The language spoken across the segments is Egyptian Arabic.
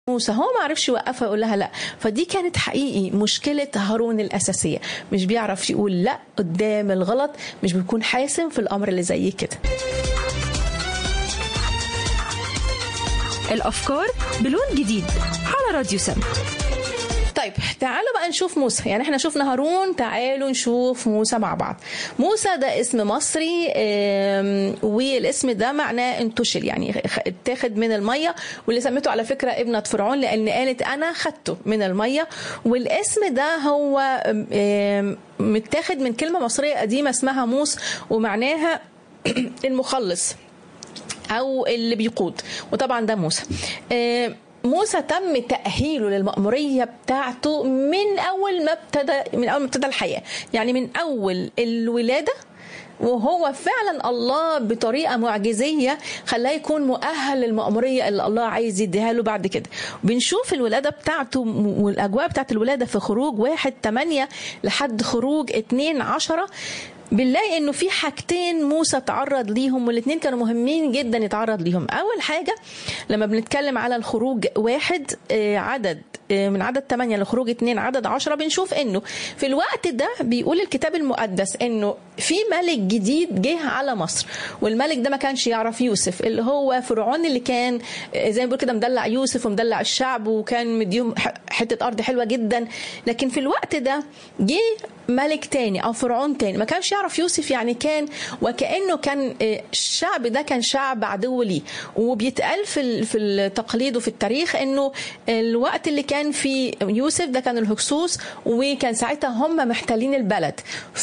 موسى هو ما عرفش يوقفها يقول لها لا فدي كانت حقيقي مشكله هارون الاساسيه مش بيعرف يقول لا قدام الغلط مش بيكون حاسم في الامر اللي زي كده الأفكار بلون جديد على راديو سم طيب تعالوا بقى نشوف موسى يعني احنا شفنا هارون تعالوا نشوف موسى مع بعض موسى ده اسم مصري آم، والاسم ده معناه انتشل يعني خ- اتاخد من الميه واللي سميته على فكره ابنه فرعون لان قالت انا خدته من الميه والاسم ده هو آم، آم، متاخد من كلمه مصريه قديمه اسمها موس ومعناها المخلص او اللي بيقود وطبعا ده موسى آه، موسى تم تأهيله للمأمورية بتاعته من أول ما ابتدى من أول ما ابتدى الحياة يعني من أول الولادة وهو فعلا الله بطريقه معجزيه خلاه يكون مؤهل للمأموريه اللي الله عايز يديها له بعد كده بنشوف الولاده بتاعته والاجواء بتاعت الولاده في خروج واحد 8 لحد خروج 2 10 بنلاقي انه في حاجتين موسى تعرض ليهم والاثنين كانوا مهمين جدا يتعرض ليهم اول حاجه لما بنتكلم على الخروج واحد آه، عدد آه، من عدد 8 لخروج 2 عدد 10 بنشوف انه في الوقت ده بيقول الكتاب المقدس انه في ملك جديد جه على مصر والملك ده ما كانش يعرف يوسف اللي هو فرعون اللي كان آه، زي ما بيقول كده مدلع يوسف ومدلع الشعب وكان مديهم ح- حته ارض حلوه جدا لكن في الوقت ده جه ملك تاني او فرعون تاني ما كانش يعرف يوسف يعني كان وكانه كان آه، الشعب ده كان شعب عدو ليه وبيتقال في ال- في التقليد وفي التاريخ انه الوقت اللي كان فيه يوسف ده كان الهكسوس وكان ساعتها هم محتلين البلد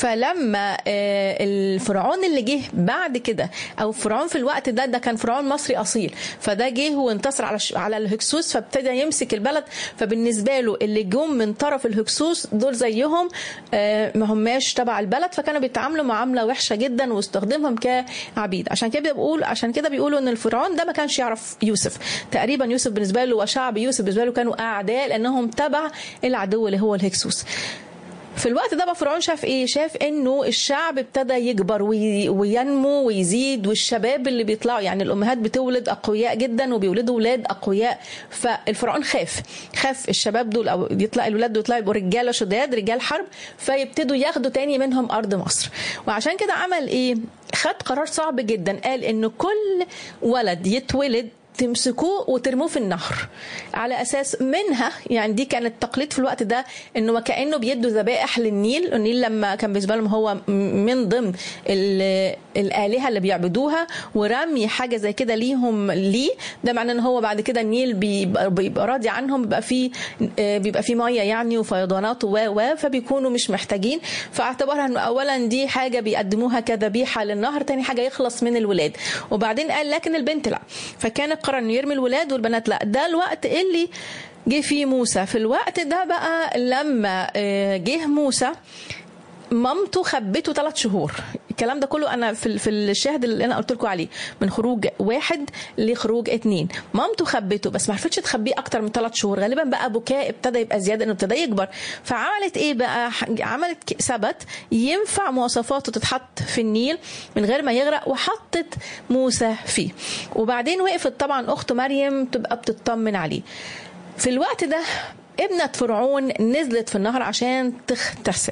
فلما آه، الفرعون اللي جه بعد كده او فرعون في الوقت ده ده كان فرعون مصري اصيل فده جه وانتصر على الش- على الهكسوس فابتدى يمسك البلد فبالنسبه له اللي جم من طرف الهكسوس دول زيهم آه، ما هماش تبع البلد فكانوا بيتعاملوا معامله وحشه جدا واستخدمهم كعبيد عشان كده بيقول عشان كده بيقولوا ان الفرعون ده ما كانش يعرف يوسف تقريبا يوسف بالنسبه له وشعب يوسف بالنسبه له كانوا اعداء لانهم تبع العدو اللي هو الهكسوس في الوقت ده بقى فرعون شاف ايه شاف انه الشعب ابتدى يكبر وي- وينمو ويزيد والشباب اللي بيطلعوا يعني الامهات بتولد اقوياء جدا وبيولدوا ولاد اقوياء فالفرعون خاف خاف الشباب دول او يطلع الولاد دول يطلعوا يبقوا رجاله شداد رجال حرب فيبتدوا ياخدوا تاني منهم ارض مصر وعشان كده عمل ايه خد قرار صعب جدا قال ان كل ولد يتولد تمسكوه وترموه في النهر على اساس منها يعني دي كانت تقليد في الوقت ده انه وكانه بيدوا ذبائح للنيل النيل لما كان بالنسبه لهم هو من ضمن ال- الالهه اللي بيعبدوها ورمي حاجه زي كده ليهم ليه ده معناه ان هو بعد كده النيل بيبقى, بيبقى راضي عنهم بيبقى فيه آه، بيبقى فيه ميه يعني وفيضانات و و فبيكونوا مش محتاجين فاعتبرها انه اولا دي حاجه بيقدموها كذبيحه للنهر تاني حاجه يخلص من الولاد وبعدين قال لكن البنت لا فكان القرار انه يرمي الولاد والبنات لا ده الوقت اللي جه فيه موسى في الوقت ده بقى لما آه، جه موسى مامته خبته ثلاث شهور الكلام ده كله انا في في الشاهد اللي انا قلت لكم عليه من خروج واحد لخروج اتنين مامته خبته بس ما عرفتش تخبيه اكتر من ثلاث شهور غالبا بقى بكاء ابتدى يبقى زياده انه ابتدى يكبر فعملت ايه بقى عملت ك- سبت ينفع مواصفاته تتحط في النيل من غير ما يغرق وحطت موسى فيه وبعدين وقفت طبعا اخته مريم تبقى بتطمن عليه في الوقت ده ابنة فرعون نزلت في النهر عشان تغتسل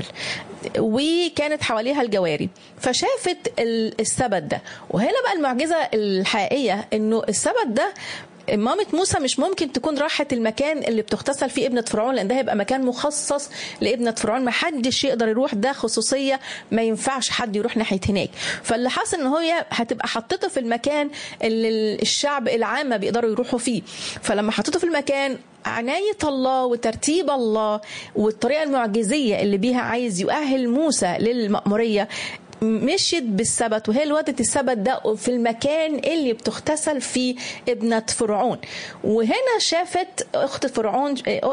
وكانت حواليها الجواري فشافت ال- السبت ده وهنا بقى المعجزة الحقيقية انه السبت ده مامة موسى مش ممكن تكون راحت المكان اللي بتغتسل فيه ابنة فرعون لان ده هيبقى مكان مخصص لابنة فرعون ما حدش يقدر يروح ده خصوصية ما ينفعش حد يروح ناحية هناك فاللي حصل ان هي هتبقى حطته في المكان اللي الشعب العامة بيقدروا يروحوا فيه فلما حطته في المكان عناية الله وترتيب الله والطريقة المعجزية اللي بيها عايز يؤهل موسى للمأمورية مشيت بالسبت وهي الوقت السبت ده في المكان اللي بتغتسل فيه ابنة فرعون وهنا شافت اخت فرعون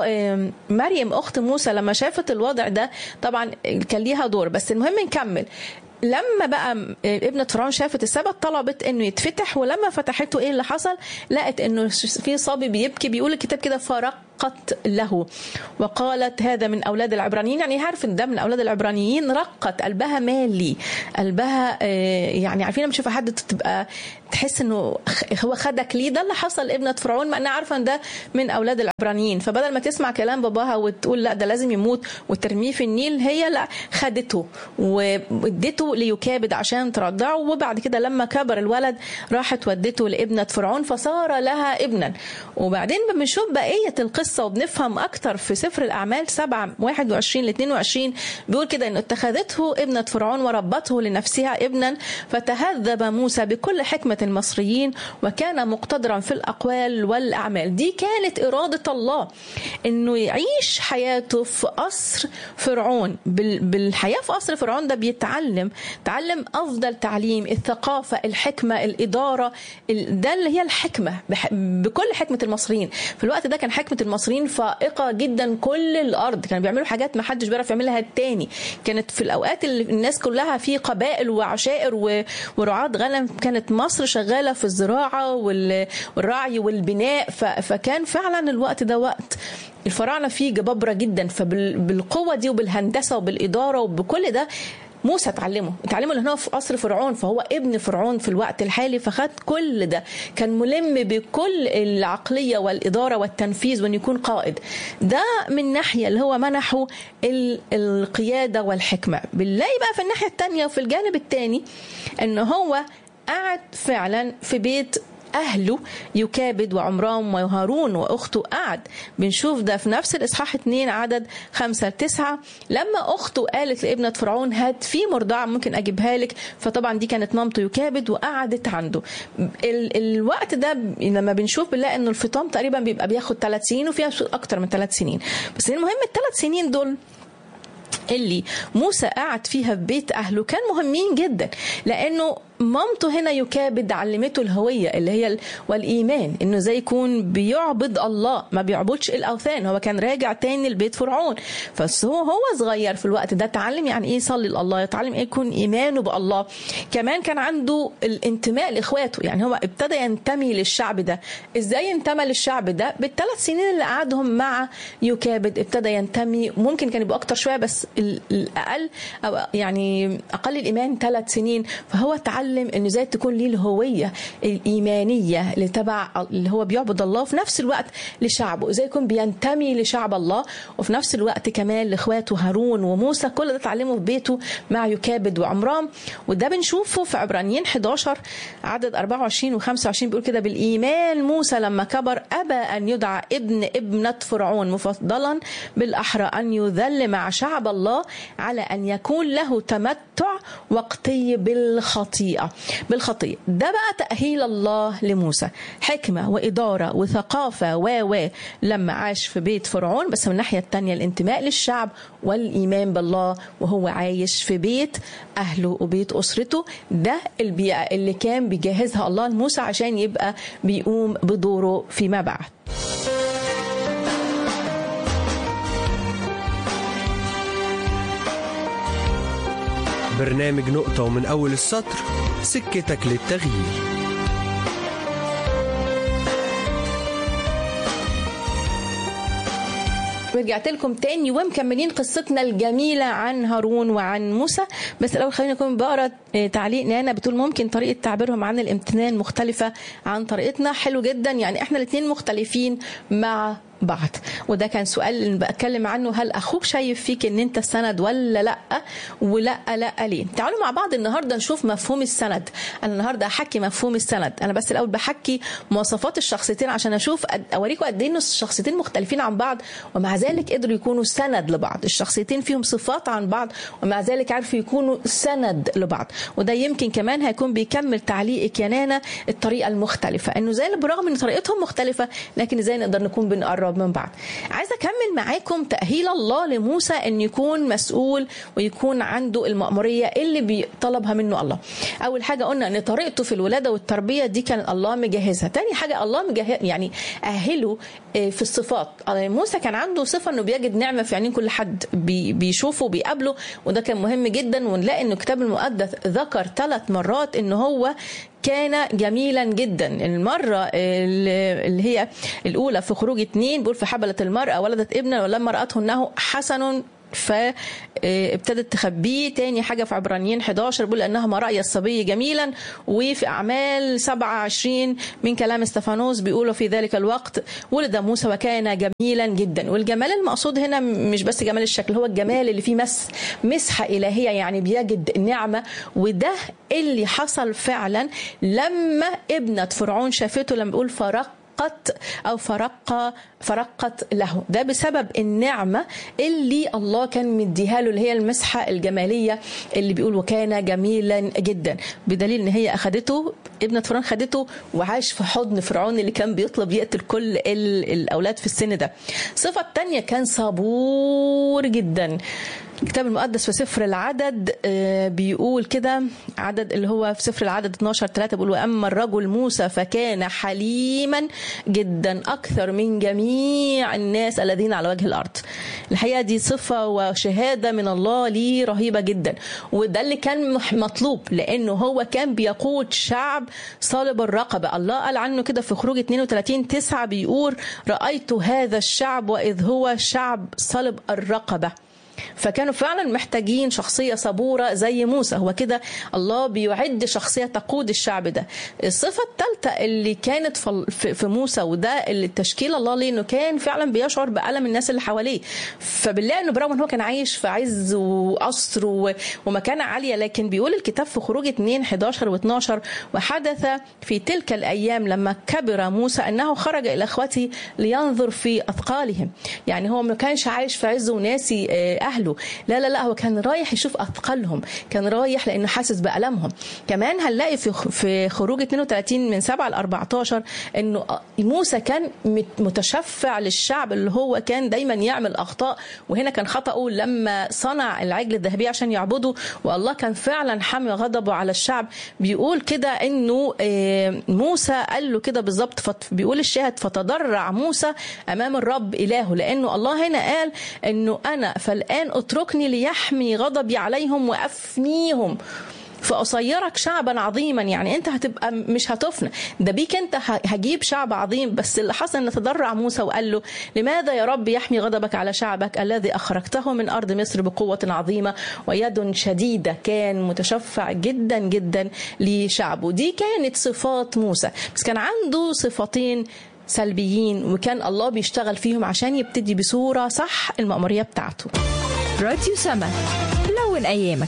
مريم اخت موسى لما شافت الوضع ده طبعا كان ليها دور بس المهم نكمل لما بقى ابنة فرعون شافت السبت طلبت انه يتفتح ولما فتحته ايه اللي حصل لقت انه في صبي بيبكي بيقول الكتاب كده فرق رقت له وقالت هذا من اولاد العبرانيين يعني عارف ان ده من اولاد العبرانيين رقت قلبها مالي قلبها آه، يعني عارفين لما تشوف حد تبقى تحس انه خ- هو خدك ليه ده اللي حصل لابنه فرعون ما انا عارفه ان ده من اولاد العبرانيين فبدل ما تسمع كلام باباها وتقول لا ده لازم يموت وترميه في النيل هي لا خدته واديته ليكابد عشان ترضعه وبعد كده لما كبر الولد راحت ودته لابنه فرعون فصار لها ابنا وبعدين بنشوف بقيه القصه وبنفهم اكتر في سفر الاعمال 7 21 ل 22 بيقول كده ان اتخذته ابنه فرعون وربته لنفسها ابنا فتهذب موسى بكل حكمه المصريين وكان مقتدرا في الاقوال والاعمال دي كانت اراده الله انه يعيش حياته في قصر فرعون بال- بالحياه في قصر فرعون ده بيتعلم تعلم افضل تعليم الثقافه الحكمه الاداره ال- ده اللي هي الحكمه بح- بكل حكمه المصريين في الوقت ده كان حكمه المصريين فائقه جدا كل الارض كانوا بيعملوا حاجات ما حدش بيعرف يعملها التاني كانت في الاوقات اللي الناس كلها في قبائل وعشائر و- ورعاة غنم كانت مصر شغاله في الزراعه وال- والرعي والبناء ف- فكان فعلا الوقت ده وقت الفراعنه فيه جبابره جدا فبالقوه دي وبالهندسه وبالاداره وبكل ده موسى اتعلمه اتعلمه لان هو في قصر فرعون فهو ابن فرعون في الوقت الحالي فخد كل ده كان ملم بكل العقليه والاداره والتنفيذ وان يكون قائد ده من ناحيه اللي هو منحه ال- القياده والحكمه بنلاقي بقى في الناحيه الثانيه وفي الجانب الثاني ان هو قعد فعلا في بيت أهله يكابد وعمران وهارون وأخته قعد بنشوف ده في نفس الإصحاح 2 عدد 5 9 لما أخته قالت لابنة فرعون هات في مرضعة ممكن أجيبها لك فطبعا دي كانت مامته يكابد وقعدت عنده ال الوقت ده لما بنشوف بنلاقي إنه الفطام تقريبا بيبقى بياخد ثلاث سنين وفيها أكتر من ثلاث سنين بس المهم الثلاث سنين دول اللي موسى قعد فيها في بيت اهله كان مهمين جدا لانه مامته هنا يكابد علمته الهويه اللي هي ال- والايمان انه زي يكون بيعبد الله ما بيعبدش الاوثان هو كان راجع تاني لبيت فرعون بس هو هو صغير في الوقت ده اتعلم يعني ايه يصلي لله يتعلم ايه يكون ايمانه بالله كمان كان عنده الانتماء لاخواته يعني هو ابتدى ينتمي للشعب ده ازاي انتمى للشعب ده بالثلاث سنين اللي قعدهم مع يكابد ابتدى ينتمي ممكن كان يبقى اكتر شويه بس ال- الاقل او يعني اقل الايمان ثلاث سنين فهو اتعلم انه ازاي تكون ليه الهويه الايمانيه اللي تبع اللي هو بيعبد الله وفي نفس الوقت لشعبه ازاي يكون بينتمي لشعب الله وفي نفس الوقت كمان لاخواته هارون وموسى كل ده اتعلمه في بيته مع يكابد وعمران وده بنشوفه في عبرانيين 11 عدد 24 و25 بيقول كده بالايمان موسى لما كبر ابى ان يدعى ابن ابنه فرعون مفضلا بالاحرى ان يذل مع شعب الله على ان يكون له تمتع وقتي بالخطيئه بالخطيئه ده بقى تاهيل الله لموسى حكمه واداره وثقافه و و لما عاش في بيت فرعون بس من الناحيه الثانيه الانتماء للشعب والايمان بالله وهو عايش في بيت اهله وبيت اسرته ده البيئه اللي كان بيجهزها الله لموسى عشان يبقى بيقوم بدوره فيما بعد برنامج نقطة ومن أول السطر سكتك للتغيير ورجعت لكم تاني ومكملين قصتنا الجميلة عن هارون وعن موسى بس الأول خلينا نكون بقرا آه، تعليق نانا بتقول ممكن طريقة تعبيرهم عن الامتنان مختلفة عن طريقتنا حلو جدا يعني احنا الاثنين مختلفين مع بعض وده كان سؤال اللي بتكلم عنه هل اخوك شايف فيك ان انت السند ولا لا ولا لا ليه تعالوا مع بعض النهارده نشوف مفهوم السند انا النهارده هحكي مفهوم السند انا بس الاول بحكي مواصفات الشخصيتين عشان اشوف قد- اوريكم قد ايه إن الشخصيتين مختلفين عن بعض ومع ذلك قدروا يكونوا سند لبعض الشخصيتين فيهم صفات عن بعض ومع ذلك عرفوا يكونوا سند لبعض وده يمكن كمان هيكون بيكمل تعليقك يا نانا الطريقه المختلفه انه زي برغم ان طريقتهم مختلفه لكن ازاي نقدر نكون بنقرب من بعض عايزه اكمل معاكم تاهيل الله لموسى ان يكون مسؤول ويكون عنده المأموريه اللي بيطلبها منه الله اول حاجه قلنا ان طريقته في الولاده والتربيه دي كان الله مجهزها تاني حاجه الله مجهز يعني اهله آه، في الصفات آه، موسى كان عنده صفه انه بيجد نعمه في عينين كل حد بي- بيشوفه وبيقابله وده كان مهم جدا ونلاقي انه الكتاب المقدس ذكر ثلاث مرات ان هو كان جميلا جدا المرة اللي هي الأولى في خروج اتنين بيقول فحبلت المرأة ولدت ابنا ولما رأته أنه حسن فابتدت تخبيه تاني حاجة في عبرانيين 11 بيقول أنها ما رأي الصبي جميلا وفي أعمال 27 من كلام استفانوس بيقولوا في ذلك الوقت ولد موسى وكان جميلا جدا والجمال المقصود هنا مش بس جمال الشكل هو الجمال اللي فيه مس مسحة إلهية يعني بيجد نعمة وده اللي حصل فعلا لما ابنة فرعون شافته لما بيقول فرق فرقت او فرق فرقت له ده بسبب النعمه اللي الله كان مديها له اللي هي المسحه الجماليه اللي بيقول وكان جميلا جدا بدليل ان هي اخذته ابنه فرعون خدته وعاش في حضن فرعون اللي كان بيطلب يقتل كل الاولاد في السن ده الصفه الثانيه كان صبور جدا الكتاب المقدس في سفر العدد بيقول كده عدد اللي هو في سفر العدد 12 3 بيقول واما الرجل موسى فكان حليما جدا اكثر من جميع الناس الذين على وجه الارض الحقيقه دي صفه وشهاده من الله ليه رهيبه جدا وده اللي كان مطلوب لانه هو كان بيقود شعب صالب الرقبه الله قال عنه كده في خروج 32 9 بيقول رايت هذا الشعب واذ هو شعب صلب الرقبه فكانوا فعلا محتاجين شخصية صبورة زي موسى هو كده الله بيعد شخصية تقود الشعب ده الصفة الثالثة اللي كانت في موسى وده اللي تشكيل الله ليه انه كان فعلا بيشعر بألم الناس اللي حواليه فبنلاقي انه برغم ان هو كان عايش في عز وقصر ومكانة عالية لكن بيقول الكتاب في خروج 2 11 و12 وحدث في تلك الأيام لما كبر موسى أنه خرج إلى إخوته لينظر في أثقالهم يعني هو ما كانش عايش في عز وناسي اهله لا لا لا هو كان رايح يشوف اثقالهم كان رايح لانه حاسس بالمهم كمان هنلاقي في في خروج 32 من 7 ل 14 انه موسى كان متشفع للشعب اللي هو كان دايما يعمل اخطاء وهنا كان خطاه لما صنع العجل الذهبي عشان يعبده والله كان فعلا حمي غضبه على الشعب بيقول كده انه موسى قال له كده بالظبط بيقول الشاهد فتضرع موسى امام الرب الهه لانه الله هنا قال انه انا فالآن اتركني ليحمي غضبي عليهم وأفنيهم فأصيرك شعبا عظيما يعني أنت هتبقى مش هتفنى ده بيك أنت هجيب شعب عظيم بس اللي حصل أن تضرع موسى وقال له لماذا يا رب يحمي غضبك على شعبك الذي أخرجته من أرض مصر بقوة عظيمة ويد شديدة كان متشفع جدا جدا لشعبه دي كانت صفات موسى بس كان عنده صفتين سلبيين وكان الله بيشتغل فيهم عشان يبتدي بصورة صح المأمورية بتاعته راديو سما لون أيامك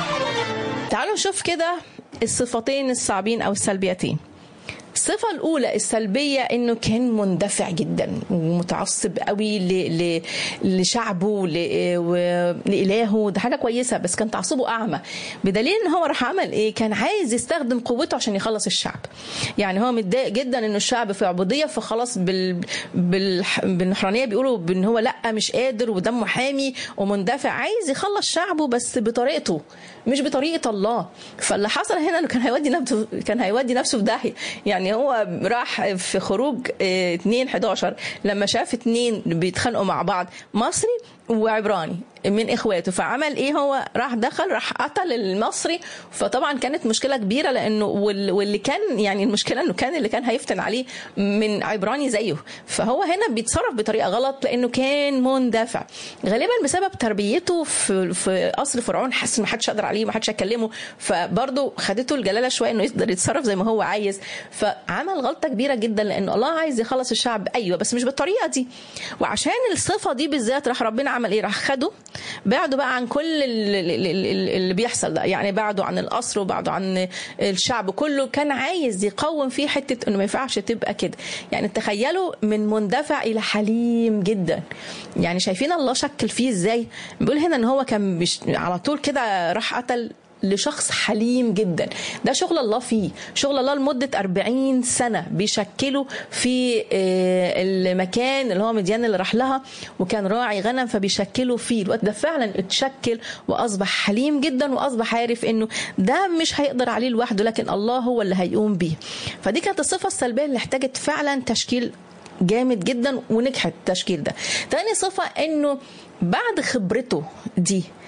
تعالوا نشوف كده الصفتين الصعبين أو السلبيتين الصفة الأولى السلبية إنه كان مندفع جدا ومتعصب قوي ل... ل... لشعبه ل... و... لإلهه ده حاجة كويسة بس كان تعصبه أعمى بدليل إن هو راح عمل إيه كان عايز يستخدم قوته عشان يخلص الشعب يعني هو متضايق جدا إنه الشعب في عبودية فخلاص بال... بال... بالنحرانية بيقولوا إن هو لأ مش قادر ودمه حامي ومندفع عايز يخلص شعبه بس بطريقته مش بطريقة الله فاللي حصل هنا إنه كان هيودي نفسه كان هيودي نفسه في داهية يعني هو راح في خروج 2 11 لما شاف اتنين بيتخانقوا مع بعض مصري وعبراني من اخواته فعمل ايه هو راح دخل راح قتل المصري فطبعا كانت مشكله كبيره لانه واللي كان يعني المشكله انه كان اللي كان هيفتن عليه من عبراني زيه فهو هنا بيتصرف بطريقه غلط لانه كان مندفع غالبا بسبب تربيته في في قصر فرعون حس ما حدش يقدر عليه ما حدش يكلمه فبرضه خدته الجلاله شويه انه يقدر يتصرف زي ما هو عايز فعمل غلطه كبيره جدا لان الله عايز يخلص الشعب ايوه بس مش بالطريقه دي وعشان الصفه دي بالذات راح ربنا عمل ايه راح خده بعدوا بقى عن كل اللي بيحصل ده يعني بعدوا عن القصر وبعدوا عن الشعب كله كان عايز يقوم فيه حته انه ما ينفعش تبقى كده يعني تخيلوا من مندفع الى حليم جدا يعني شايفين الله شكل فيه ازاي بيقول هنا ان هو كان بيش على طول كده راح قتل لشخص حليم جدا ده شغل الله فيه شغل الله لمدة 40 سنة بيشكله في المكان اللي هو مديان اللي راح لها وكان راعي غنم فبيشكله فيه الوقت ده فعلا اتشكل وأصبح حليم جدا وأصبح عارف انه ده مش هيقدر عليه لوحده لكن الله هو اللي هيقوم بيه فدي كانت الصفة السلبية اللي احتاجت فعلا تشكيل جامد جدا ونجحت التشكيل ده تاني صفة انه بعد خبرته دي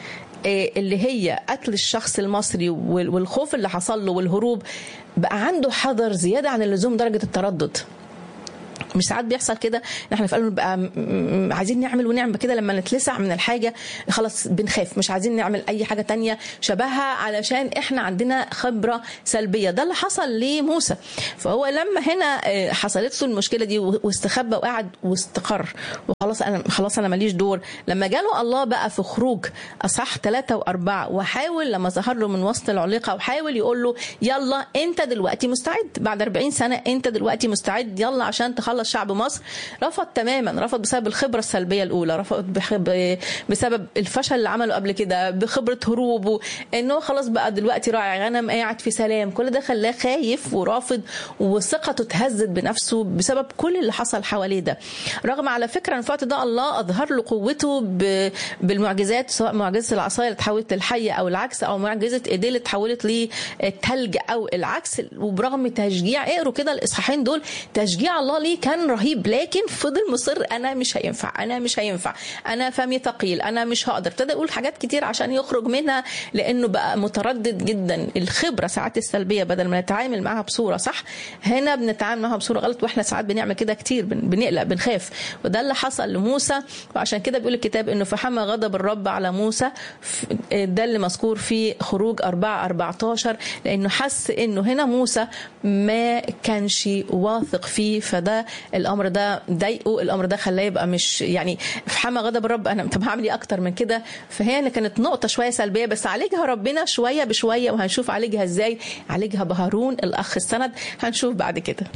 آه، اللي هي قتل الشخص المصري وال- والخوف اللي حصل له والهروب بقى عنده حذر زياده عن اللزوم درجه التردد مش ساعات بيحصل كده إن احنا في قلبنا بقى م- م- عايزين نعمل ونعمل كده لما نتلسع من الحاجه خلاص بنخاف مش عايزين نعمل اي حاجه تانية شبهها علشان احنا عندنا خبره سلبيه ده اللي حصل لموسى فهو لما هنا آه، حصلت له المشكله دي و- واستخبى وقعد واستقر وخلاص انا خلاص انا ماليش دور لما جاله الله بقى في خروج اصح ثلاثة وأربعة وحاول لما ظهر له من وسط العليقة وحاول يقول له يلا أنت دلوقتي مستعد بعد 40 سنة أنت دلوقتي مستعد يلا عشان تخلص شعب مصر رفض تماما رفض بسبب الخبرة السلبية الأولى رفض بخب- بسبب الفشل اللي عمله قبل كده بخبرة هروبه إنه خلاص بقى دلوقتي راعي غنم قاعد في سلام كل ده خلاه خايف ورافض وثقته اتهزت بنفسه بسبب كل اللي حصل حواليه ده رغم على فكرة ان في الوقت ده الله اظهر له قوته ب- بالمعجزات سواء معجزة العصاية اللي اتحولت للحية او العكس او معجزة ايديه اللي اتحولت للثلج او العكس وبرغم تشجيع اقروا كده الاصحاحين دول تشجيع الله ليه كان رهيب لكن فضل مصر انا مش هينفع انا مش هينفع انا فمي ثقيل انا مش هقدر ابتدى يقول حاجات كتير عشان يخرج منها لانه بقى متردد جدا الخبره ساعات السلبيه بدل ما نتعامل معاها بصوره صح هنا بنتعامل معاها بصوره غلط واحنا ساعات بنعمل كده كتير بن- بنقلق بنخاف وده اللي حصل لموسى وعشان كده بيقول الكتاب انه فحمى غضب الرب على موسى ف- ده اللي مذكور في خروج 4 14 لانه حس انه هنا موسى ما كانش واثق فيه فده الامر ده ضايقه الامر ده خلاه يبقى مش يعني فحمى غضب الرب انا طب هعمل ايه اكتر من كده فهي اللي كانت نقطه شويه سلبيه بس عالجها ربنا شويه بشويه وهنشوف عالجها ازاي عالجها بهارون الاخ السند هنشوف بعد كده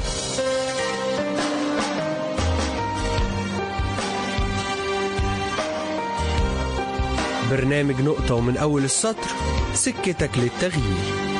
برنامج نقطة ومن أول السطر سكتك للتغيير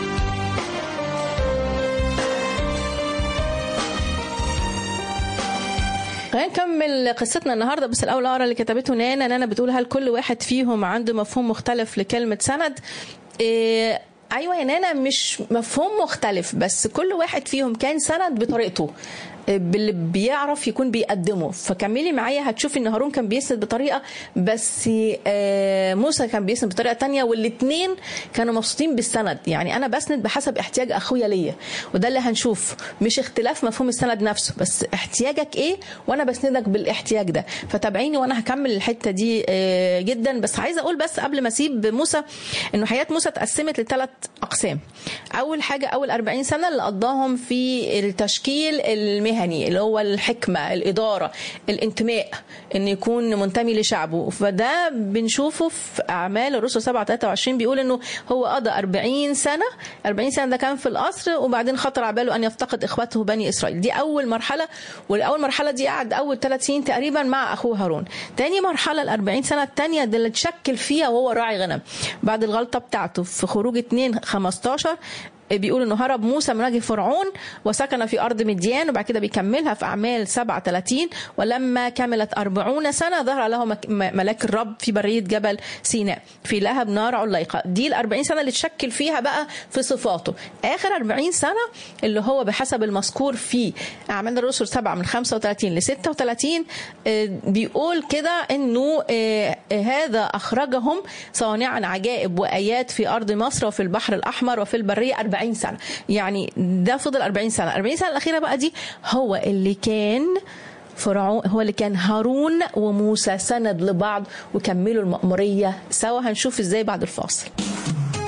خلينا نكمل قصتنا النهارده بس الاول اقرا اللي كتبته نانا نانا بتقول هل كل واحد فيهم عنده مفهوم مختلف لكلمه سند إيه ايوه يا نانا مش مفهوم مختلف بس كل واحد فيهم كان سند بطريقته باللي بيعرف يكون بيقدمه فكملي معايا هتشوفي ان هارون كان بيسند بطريقه بس آه، موسى كان بيسند بطريقه تانية والاثنين كانوا مبسوطين بالسند يعني انا بسند بحسب احتياج اخويا ليا وده اللي هنشوف مش اختلاف مفهوم السند نفسه بس احتياجك ايه وانا بسندك بالاحتياج ده فتابعيني وانا هكمل الحته دي آه، جدا بس عايزه اقول بس قبل ما اسيب موسى انه حياه موسى اتقسمت لثلاث اقسام اول حاجه اول 40 سنه اللي قضاهم في التشكيل المهني اللي هو الحكمه الاداره الانتماء ان يكون منتمي لشعبه فده بنشوفه في اعمال الرسل 7 23 بيقول انه هو قضى 40 سنه 40 سنه ده كان في القصر وبعدين خطر على باله ان يفتقد اخوته بني اسرائيل دي اول مرحله والاول مرحله دي قعد اول ثلاث سنين تقريبا مع اخوه هارون تاني مرحله ال 40 سنه الثانيه دي اللي تشكل فيها وهو راعي غنم بعد الغلطه بتاعته في خروج 2 15 بيقول انه هرب موسى من وجه فرعون وسكن في ارض مديان وبعد كده بيكملها في اعمال 37 ولما كملت 40 سنه ظهر له مك- م- ملاك الرب في بريه جبل سيناء في لهب نار عليقه دي ال 40 سنه اللي تشكل فيها بقى في صفاته اخر 40 سنه اللي هو بحسب المذكور في اعمال الرسل 7 من 35 ل 36 آه، بيقول كده انه آه، آه، هذا اخرجهم صانعا عجائب وايات في ارض مصر وفي البحر الاحمر وفي البريه 40 سنه يعني ده فضل 40 سنه 40 سنه الاخيره بقى دي هو اللي كان فرعون هو اللي كان هارون وموسى سند لبعض وكملوا المأمورية سوا هنشوف ازاي بعد الفاصل